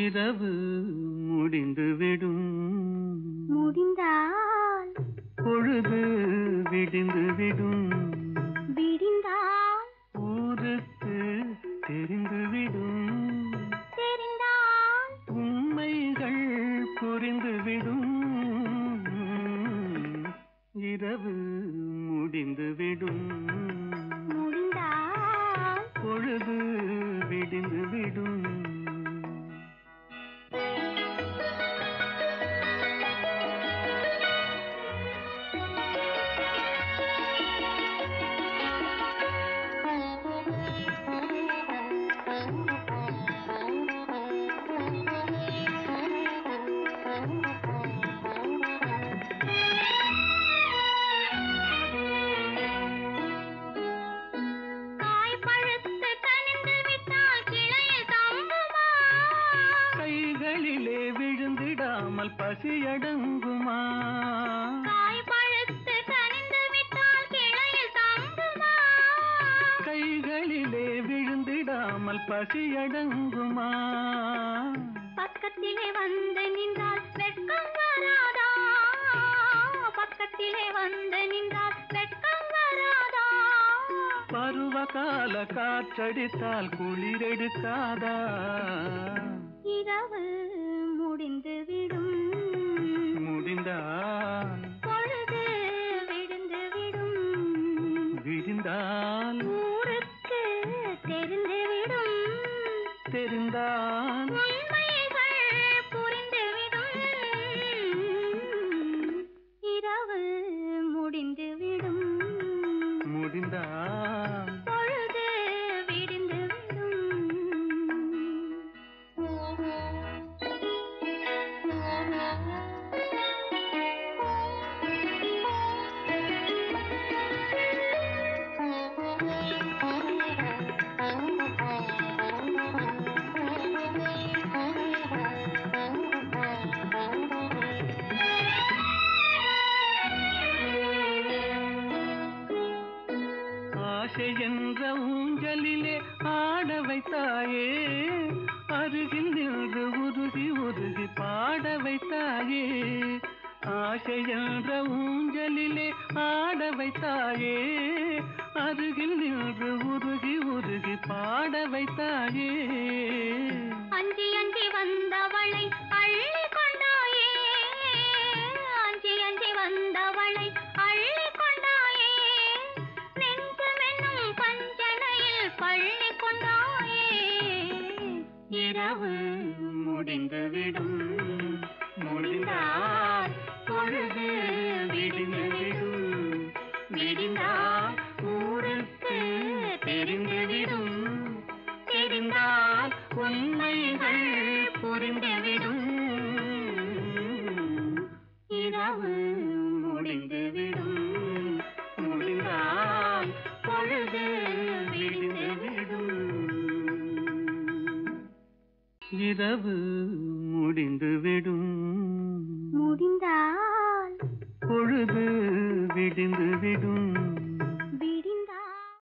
இரவு முடிந்துவிடும் முடிந்தால் பொழுது விடிந்துவிடும் விடிந்தால் ஊருக்கு தெரிந்துவிடும் தெரிந்தால் உண்மைகள் புரிந்துவிடும் இரவு முடிந்துவிடும் முடிந்தால் பொழுது விடிந்துவிடும் காய் பழுத்து கனிந்து விட்டால் கிளையில் தங்குமா கைகளிலே விழுந்திடாமல் பசியடங்குமா காய் பழுத்து கனிந்து விட்டால் கிளையில் தங்குமா கைகளிலே விழுந்திடாமல் பசியடங்குமா பக்கத்திலே வந்து நின்றால் வெட்கம் வராதா பக்கத்திலே வந்து நின்றால் வெட்கம் வராதா பருவகால காற்றடித்தால் குளிரெடுக்காதா இரவு முடிந்து விடும் முடிந்தால் பொழுது விழுந்து விடும் விடிந்தால் ஊருக்கு தெரிந்து விடும் தெரிந்தால் உண்மைகள் புரிந்துவிடும் இரவு முடிந்துவிடும் முடிந்தால் பொழுது ஆசை என்ற ஊஞ்சலிலே ஆட வைத்தாயே அருகில் நின்று உருகி உருகி பாட வைத்தாயே ஆசை என்ற ஊஞ்சலிலே ஆட வைத்தாயே அருகில் நின்று உருகி உருகி பாட வைத்தாயே அஞ்சி அஞ்சி வந்தவளை அள்ளி கொண்டாயே அஞ்சி அஞ்சி வந்தவளை அள்ளி கொண்டாயே நெஞ்சமென்னும் பஞ்சனையில் பள்ளி கொண்டாயே இரவு முடிந்துவிடும் முடிந்தால் பொழுது விடிந்துவிடும் விடிந்தால் ஊருக்கு தெரிந்துவிடும் தெரிந்தால் உண்மைகள் புரிந்துவிடும் இரவு முடிந்துவிடும் முடிந்தால் பொழுது விடிந்துவிடும் இரவு முடிந்துவிடும் முடிந்தால் பொழுது விடிந்துவிடும்